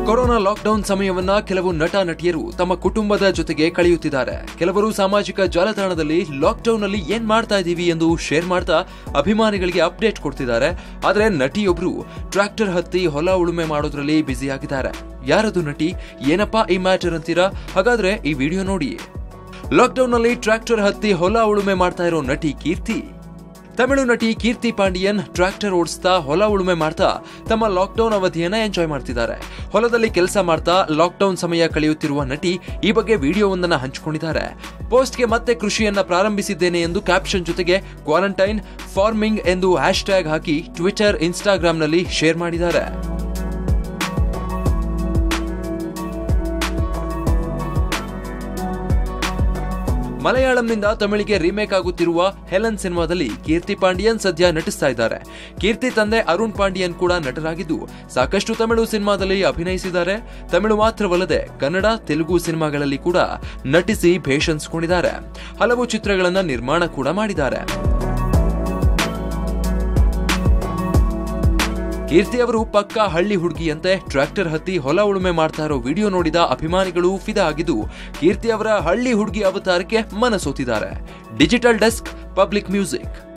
corona lockdown ಸಮಯವನ್ನ ಕೆಲವು ನಟ ನಟಿಯರು ತಮ್ಮ ಕುಟುಂಬದ ಜೊತೆಗೆ ಕಳೆಯುತ್ತಿದ್ದಾರೆ ಕೆಲವರು ಸಾಮಾಜಿಕ ಜಾಲತಾಣದಲ್ಲಿ ಲಾಕ್ಡೌನ್ ಅಲ್ಲಿ ಏನ್ ಮಾಡ್ತಾ ಇದೀವಿ ಎಂದು ಶೇರ್ ಮಾಡ್ತಾ ಅಭಿಮಾನಿಗಳಿಗೆ ಅಪ್ಡೇಟ್ ಕೊಡ್ತಿದ್ದಾರೆ ಆದ್ರೆ ನಟಿಯೊಬ್ರು ಟ್ರ್ಯಾಕ್ಟರ್ ಹತ್ತಿ ಹೊಲ ಉಳುಮೆ ಮಾಡೋದ್ರಲ್ಲಿ ಬ್ಯುಸಿ ಆಗಿದ್ದಾರೆ ಯಾರದು ನಟಿ ಏನಪ್ಪಾ ಈ ಮ್ಯಾಟರ್ ಅಂತೀರಾ ಹಾಗಾದ್ರೆ ಈ ವಿಡಿಯೋ ನೋಡಿ ಲಾಕ್ಡೌನ್ ನಲ್ಲಿ ಟ್ರ್ಯಾಕ್ಟರ್ ಹತ್ತಿ ಹೊಲ ಉಳುಮೆ ಮಾಡ್ತಾ ಇರೋ ನಟಿ ಕೀರ್ತಿ ತಮಿಳು ನಟಿ ಕೀರ್ತಿ ಪಾಂಡಿಯನ್ ಟ್ರ್ಯಾಕ್ಟರ್ ಓಡಿಸ್ತಾ ಹೊಲ ಉಳುಮೆ ಮಾಡ್ತಾ ತಮ್ಮ ಲಾಕ್ಡೌನ್ ಅವಧಿಯನ್ನ ಎಂಜಾಯ್ ಮಾಡ್ತಿದ್ದಾರೆ ಹೊಲದಲ್ಲಿ ಕೆಲಸ ಮಾಡ್ತಾ ಲಾಕ್ಡೌನ್ ಸಮಯ ಕಳೆಯುತ್ತಿರುವ ನಟಿ ಈ ಬಗ್ಗೆ ವಿಡಿಯೋವೊಂದನ್ನ ಹಂಚಿಕೊಂಡಿದ್ದಾರೆ ಪೋಸ್ಟ್ಗೆ ಮತ್ತೆ ಕೃಷಿಯನ್ನ ಪ್ರಾರಂಭಿಸಿದ್ದೇನೆ ಎಂದು ಕ್ಯಾಪ್ಷನ್ ಜೊತೆಗೆ ಕ್ವಾರಂಟೈನ್ ಫಾರ್ಮಿಂಗ್ ಎಂದು ಹ್ಯಾಶ್ ಟ್ಯಾಗ್ ಹಾಕಿ ಟ್ವಿಟರ್ ಇನ್ಸ್ಟಾಗ್ರಾಂನಲ್ಲಿ ಶೇರ್ ಮಾಡಿದ್ದಾರೆ ಮಲಯಾಳಂನಿಂದ ತಮಿಳಿಗೆ ರೀಮೇಕ್ ಆಗುತ್ತಿರುವ ಹೆಲನ್ ಸಿನಿಮಾದಲ್ಲಿ ಕೀರ್ತಿ ಪಾಂಡಿಯನ್ ಸದ್ಯ ನಟಿಸ್ತಾ ಇದ್ದಾರೆ ಕೀರ್ತಿ ತಂದೆ ಅರುಣ್ ಪಾಂಡಿಯನ್ ಕೂಡ ನಟರಾಗಿದ್ದು ಸಾಕಷ್ಟು ತಮಿಳು ಸಿನಿಮಾದಲ್ಲಿ ಅಭಿನಯಿಸಿದ್ದಾರೆ ತಮಿಳು ಮಾತ್ರವಲ್ಲದೆ ಕನ್ನಡ ತೆಲುಗು ಸಿನಿಮಾಗಳಲ್ಲಿ ಕೂಡ ನಟಿಸಿ ಭೇಷನ್ಸ್ಕೊಂಡಿದ್ದಾರೆ ಹಲವು ಚಿತ್ರಗಳನ್ನ ನಿರ್ಮಾಣ ಕೂಡ ಮಾಡಿದ್ದಾರೆ ಕೀರ್ತಿ ಅವರು ಪಕ್ಕಾ ಹಳ್ಳಿ ಹುಡುಗಿಯಂತೆ ಟ್ರ್ಯಾಕ್ಟರ್ ಹತ್ತಿ ಹೊಲ ಉಳುಮೆ ಮಾಡ್ತಾ ಇರೋ ವಿಡಿಯೋ ನೋಡಿದ ಅಭಿಮಾನಿಗಳು ಫಿದಾ ಆಗಿದ್ದು ಕೀರ್ತಿ ಅವರ ಹಳ್ಳಿ ಹುಡುಗಿ ಅವತಾರಕ್ಕೆ ಮನಸೋತಿದ್ದಾರೆ ಡಿಜಿಟಲ್ ಡೆಸ್ಕ್ ಪಬ್ಲಿಕ್ ಮ್ಯೂಸಿಕ್